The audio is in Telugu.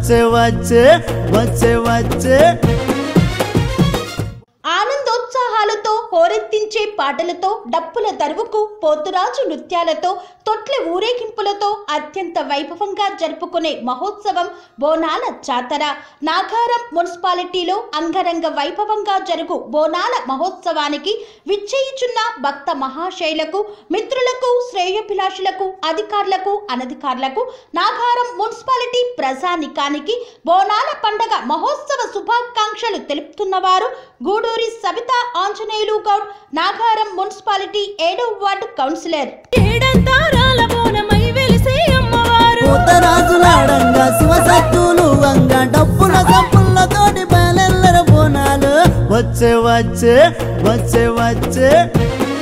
వచ్చే వచ్చే వచ్చే వచ్చే ఆనందోత్సాహాలతో హోరెత్తించే పాటలతో డప్పుల దరువుకు పోతురాజు నృత్యాలతో తొట్ల ఊరేగింపులతో అత్యంత వైభవంగా జరుపుకునే మహోత్సవం బోనాల జాతర నాగారం మున్సిపాలిటీలో అంగరంగ వైభవంగా జరుగు బోనాల మహోత్సవానికి విచ్చేయిచున్న భక్త మహాశైలకు మిత్రులకు శ్రేయోభిలాషులకు అధికారులకు అనధికారులకు నాగారం మున్సిపాలిటీ ప్రజానికానికి బోనాల పండగ మహోత్సవ శుభాకాంక్షలు తెలుపుతున్నవారు గూడూరి సవితా ఆంజనేయులు గౌడ్ నాగారం మున్సిపాలిటీ ఏడో వార్డు కౌన్సిలర్ ఏడంతారాల బోనమై వెలిసే అమ్మవారు పూతరాజులాడంగా శివసత్తులు వంగ డప్పుల సప్పులతోటి బయలెల్లర బోనాలు వచ్చే వచ్చే వచ్చే వచ్చే